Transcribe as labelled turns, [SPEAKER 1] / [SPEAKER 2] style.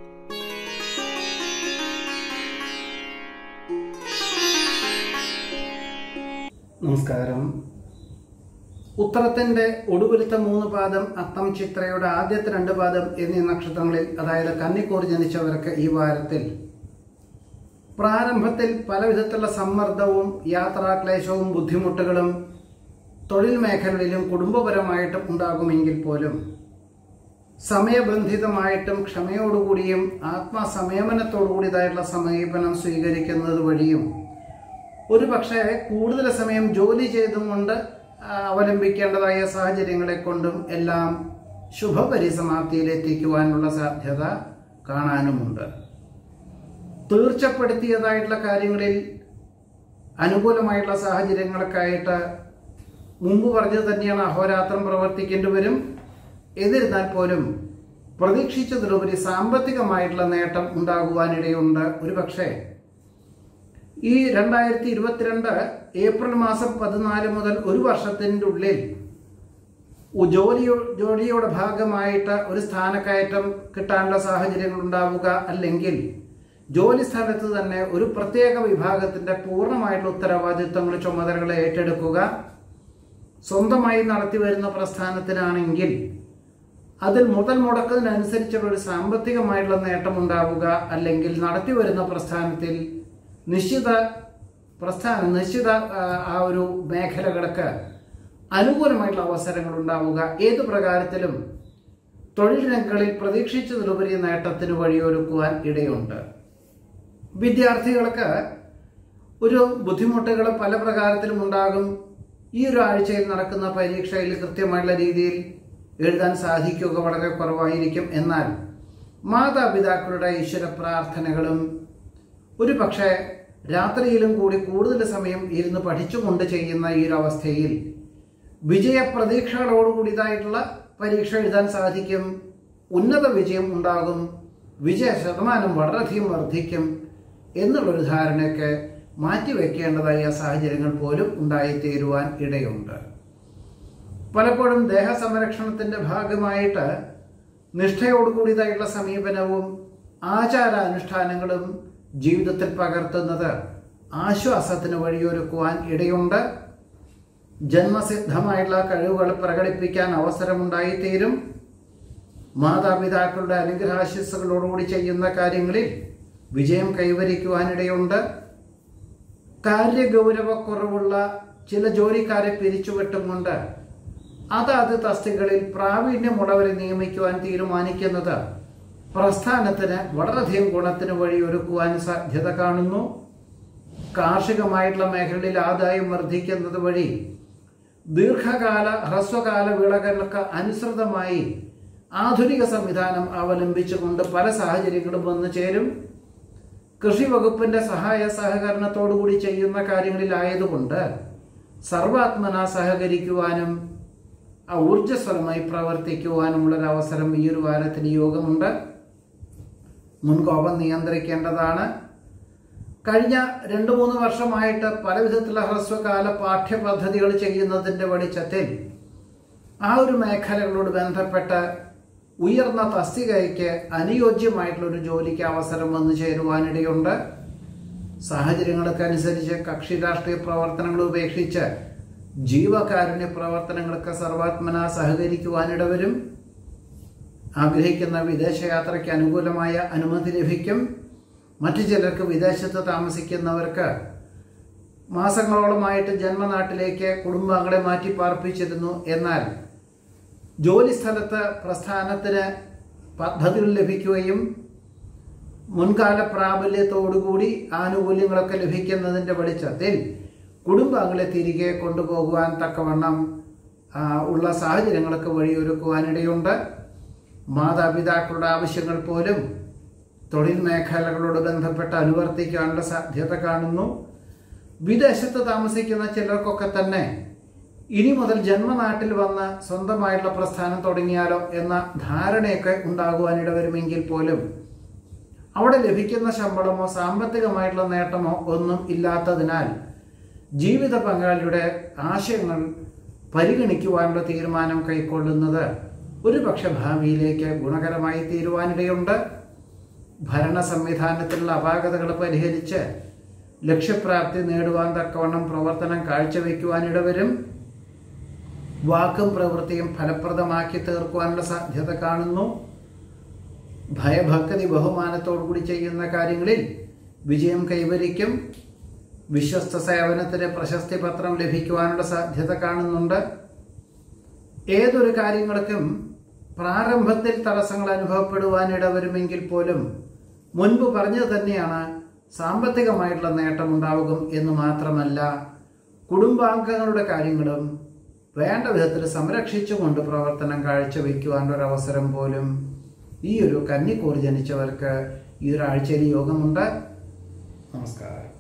[SPEAKER 1] നമസ്കാരം ഉത്തരത്തിന്റെ ഒടുവിലത്തെ മൂന്ന് പാദം അത്തം ചിത്രയുടെ ആദ്യത്തെ രണ്ട് പാദം എന്നീ നക്ഷത്രങ്ങളിൽ അതായത് കന്നിക്കൂർ ജനിച്ചവർക്ക് ഈ വാരത്തിൽ പ്രാരംഭത്തിൽ പല വിധത്തിലുള്ള സമ്മർദ്ദവും യാത്രാക്ലേശവും ബുദ്ധിമുട്ടുകളും തൊഴിൽ മേഖലകളിലും കുടുംബപരമായിട്ടും ഉണ്ടാകുമെങ്കിൽ പോലും സമയബന്ധിതമായിട്ടും ക്ഷമയോടുകൂടിയും ആത്മസംയമനത്തോടുകൂടിയതായിട്ടുള്ള സമീപനം സ്വീകരിക്കുന്നത് വഴിയും ഒരു പക്ഷേ കൂടുതൽ സമയം ജോലി ചെയ്തും കൊണ്ട് ആ, അവലംബിക്കേണ്ടതായ സാഹചര്യങ്ങളെ കൊണ്ടും എല്ലാം ശുഭപരിസമാപ്തിയിലെത്തിക്കുവാനുള്ള സാധ്യത കാണാനുമുണ്ട് തീർച്ചപ്പെടുത്തിയതായിട്ടുള്ള കാര്യങ്ങളിൽ അനുകൂലമായിട്ടുള്ള സാഹചര്യങ്ങൾക്കായിട്ട് മുമ്പ് പറഞ്ഞത് തന്നെയാണ് അഹോരാത്രം പ്രവർത്തിക്കേണ്ടി വരും എന്നിരുന്നാൽ പോലും പ്രതീക്ഷിച്ചതിലുപരി സാമ്പത്തികമായിട്ടുള്ള നേട്ടം ഉണ്ടാകുവാനിടയുണ്ട് ഒരുപക്ഷെ ഈ രണ്ടായിരത്തി ഇരുപത്തിരണ്ട് ഏപ്രിൽ മാസം പതിനാല് മുതൽ ഒരു വർഷത്തിൻ്റെ ഉള്ളിൽ ഉ- ജോലിയോ ജോലിയുടെ ഭാഗമായിട്ട് ഒരു സ്ഥാനക്കയറ്റം കിട്ടാനുള്ള സാഹചര്യങ്ങൾ ഉണ്ടാവുക അല്ലെങ്കിൽ ജോലി സ്ഥലത്ത് തന്നെ ഒരു പ്രത്യേക വിഭാഗത്തിന്റെ പൂർണ്ണമായിട്ടുള്ള ഉത്തരവാദിത്വങ്ങൾ ചുമതലകൾ ഏറ്റെടുക്കുക സ്വന്തമായി നടത്തി വരുന്ന പ്രസ്ഥാനത്തിനാണെങ്കിൽ അതിൽ മുതൽ മുടക്കുന്നതിനനുസരിച്ചുള്ള ഒരു സാമ്പത്തികമായിട്ടുള്ള നേട്ടം ഉണ്ടാവുക അല്ലെങ്കിൽ നടത്തി വരുന്ന പ്രസ്ഥാനത്തിൽ നിശ്ചിത പ്രസ്ഥാനം നിശ്ചിത ആ, ആ ഒരു മേഖലകൾക്ക് അനുകൂലമായിട്ടുള്ള അവസരങ്ങൾ ഉണ്ടാവുക ഏത് പ്രകാരത്തിലും തൊഴിൽ രംഗങ്ങളിൽ പ്രതീക്ഷിച്ചതിലുപരി നേട്ടത്തിന് വഴിയൊരുക്കുവാൻ ഇടയുണ്ട് വിദ്യാർത്ഥികൾക്ക് ഒരു ബുദ്ധിമുട്ടുകൾ പല പ്രകാരത്തിലും ഉണ്ടാകും ഈ ഒരു ആഴ്ചയിൽ നടക്കുന്ന പരീക്ഷയിൽ കൃത്യമായിട്ടുള്ള രീതിയിൽ എഴുതാൻ സാധിക്കുക വളരെ കുറവായിരിക്കും എന്നാൽ മാതാപിതാക്കളുടെ ഈശ്വര പ്രാർത്ഥനകളും ഒരു പക്ഷേ രാത്രിയിലും കൂടി കൂടുതൽ സമയം ഇരുന്ന് പഠിച്ചുകൊണ്ട് ചെയ്യുന്ന ഈ ഒരു അവസ്ഥയിൽ വിജയപ്രതീക്ഷകളോടുകൂടിയതായിട്ടുള്ള പരീക്ഷ എഴുതാൻ സാധിക്കും ഉന്നത വിജയം ഉണ്ടാകും വിജയ ശതമാനം വളരെയധികം വർദ്ധിക്കും എന്നുള്ളൊരു ധാരണയൊക്കെ മാറ്റിവെക്കേണ്ടതായ സാഹചര്യങ്ങൾ പോലും ഉണ്ടായിത്തീരുവാൻ ഇടയുണ്ട് പലപ്പോഴും ദേഹസംരക്ഷണത്തിന്റെ ഭാഗമായിട്ട് നിഷ്ഠയോടുകൂടിയതായിട്ടുള്ള സമീപനവും ആചാരാനുഷ്ഠാനങ്ങളും ജീവിതത്തിൽ പകർത്തുന്നത് ആശ്വാസത്തിന് വഴിയൊരുക്കുവാൻ ഇടയുണ്ട് ജന്മസിദ്ധമായിട്ടുള്ള കഴിവുകൾ പ്രകടിപ്പിക്കാൻ അവസരമുണ്ടായിത്തീരും മാതാപിതാക്കളുടെ അനുഗ്രഹാശിസ്സുകളോടുകൂടി ചെയ്യുന്ന കാര്യങ്ങളിൽ വിജയം കൈവരിക്കുവാനിടയുണ്ട് കാര്യഗൗരവക്കുറവുള്ള ചില ജോലിക്കാരെ പിരിച്ചുവിട്ടുകൊണ്ട് അതാത് തസ്തികളിൽ പ്രാവീണ്യമുള്ളവരെ നിയമിക്കുവാൻ തീരുമാനിക്കുന്നത് പ്രസ്ഥാനത്തിന് വളരെയധികം ഗുണത്തിന് വഴിയൊരുക്കുവാൻ സാധ്യത കാണുന്നു കാർഷികമായിട്ടുള്ള മേഖലയിൽ ആദായം വർദ്ധിക്കുന്നത് വഴി ദീർഘകാല ഹ്രസ്വകാല വിളകൾക്ക് അനുസൃതമായി ആധുനിക സംവിധാനം അവലംബിച്ചുകൊണ്ട് പല സാഹചര്യങ്ങളും വന്നു ചേരും കൃഷി വകുപ്പിന്റെ സഹായ സഹകരണത്തോടുകൂടി ചെയ്യുന്ന കാര്യങ്ങളിലായതുകൊണ്ട് സർവാത്മന സഹകരിക്കുവാനും ആ ഊർജ്ജസ്വലമായി പ്രവർത്തിക്കുവാനുമുള്ള ഒരു അവസരം ഈ ഒരു വാരത്തിന് യോഗമുണ്ട് മുൻകോപം നിയന്ത്രിക്കേണ്ടതാണ് കഴിഞ്ഞ രണ്ട് മൂന്ന് വർഷമായിട്ട് പല വിധത്തിലുള്ള ഹ്രസ്വകാല പാഠ്യപദ്ധതികൾ ചെയ്യുന്നതിന്റെ വെളിച്ചത്തിൽ ആ ഒരു മേഖലകളോട് ബന്ധപ്പെട്ട് ഉയർന്ന തസ്തികയ്ക്ക് അനുയോജ്യമായിട്ടുള്ള ഒരു ജോലിക്ക് അവസരം വന്നു ചേരുവാനിടയുണ്ട് സാഹചര്യങ്ങൾക്ക് അനുസരിച്ച് കക്ഷി രാഷ്ട്രീയ പ്രവർത്തനങ്ങൾ ഉപേക്ഷിച്ച് ജീവകാരുണ്യ പ്രവർത്തനങ്ങൾക്ക് സർവാത്മന സഹകരിക്കുവാനിടവരും ആഗ്രഹിക്കുന്ന വിദേശയാത്രയ്ക്ക് അനുകൂലമായ അനുമതി ലഭിക്കും മറ്റു ചിലർക്ക് വിദേശത്ത് താമസിക്കുന്നവർക്ക് മാസങ്ങളോളമായിട്ട് ജന്മനാട്ടിലേക്ക് കുടുംബാംഗങ്ങളെ മാറ്റി പാർപ്പിച്ചിരുന്നു എന്നാൽ ജോലി സ്ഥലത്ത് പ്രസ്ഥാനത്തിന് പദ്ധതികൾ ലഭിക്കുകയും മുൻകാല പ്രാബല്യത്തോടുകൂടി ആനുകൂല്യങ്ങളൊക്കെ ലഭിക്കുന്നതിൻ്റെ വെളിച്ചത്തിൽ കുടുംബാംഗങ്ങളെ തിരികെ കൊണ്ടുപോകുവാൻ തക്കവണ്ണം ആ, ഉള്ള സാഹചര്യങ്ങൾക്ക് വഴിയൊരുക്കുവാനിടയുണ്ട് മാതാപിതാക്കളുടെ ആവശ്യങ്ങൾ പോലും തൊഴിൽ മേഖലകളോട് ബന്ധപ്പെട്ട് അനുവർത്തിക്കാനുള്ള സാധ്യത കാണുന്നു വിദേശത്ത് താമസിക്കുന്ന ചിലർക്കൊക്കെ തന്നെ ഇനി മുതൽ ജന്മനാട്ടിൽ വന്ന് സ്വന്തമായിട്ടുള്ള പ്രസ്ഥാനം തുടങ്ങിയാലോ എന്ന ധാരണയൊക്കെ ഉണ്ടാകുവാനിട വരുമെങ്കിൽ പോലും അവിടെ ലഭിക്കുന്ന ശമ്പളമോ സാമ്പത്തികമായിട്ടുള്ള നേട്ടമോ ഒന്നും ഇല്ലാത്തതിനാൽ ജീവിത പങ്കാളിയുടെ ആശയങ്ങൾ പരിഗണിക്കുവാനുള്ള തീരുമാനം കൈക്കൊള്ളുന്നത് ഒരുപക്ഷെ ഭാവിയിലേക്ക് ഗുണകരമായി തീരുവാനിടയുണ്ട് ഭരണ സംവിധാനത്തിലുള്ള അപാകതകൾ പരിഹരിച്ച് ലക്ഷ്യപ്രാപ്തി നേടുവാൻ തക്കവണ്ണം പ്രവർത്തനം കാഴ്ചവെക്കുവാൻ ഇടവരും വാക്കും പ്രവൃത്തിയും ഫലപ്രദമാക്കി തീർക്കുവാനുള്ള സാധ്യത കാണുന്നു ഭയഭക്തി ബഹുമാനത്തോടു കൂടി ചെയ്യുന്ന കാര്യങ്ങളിൽ വിജയം കൈവരിക്കും വിശ്വസ്ത സേവനത്തിന് പ്രശസ്തി പത്രം ലഭിക്കുവാനുള്ള സാധ്യത കാണുന്നുണ്ട് ഏതൊരു കാര്യങ്ങൾക്കും പ്രാരംഭത്തിൽ തടസ്സങ്ങൾ അനുഭവപ്പെടുവാൻ ഇടവരുമെങ്കിൽ പോലും മുൻപ് പറഞ്ഞത് തന്നെയാണ് സാമ്പത്തികമായിട്ടുള്ള നേട്ടം ഉണ്ടാവുക എന്ന് മാത്രമല്ല കുടുംബാംഗങ്ങളുടെ കാര്യങ്ങളും വേണ്ട വിധത്തിൽ സംരക്ഷിച്ചുകൊണ്ട് പ്രവർത്തനം കാഴ്ചവെക്കുവാനുള്ള ഒരു അവസരം പോലും ഈ ഒരു കന്നിക്കൂർ ജനിച്ചവർക്ക് ഈ ഒരാഴ്ചയിൽ യോഗമുണ്ട് നമസ്കാരം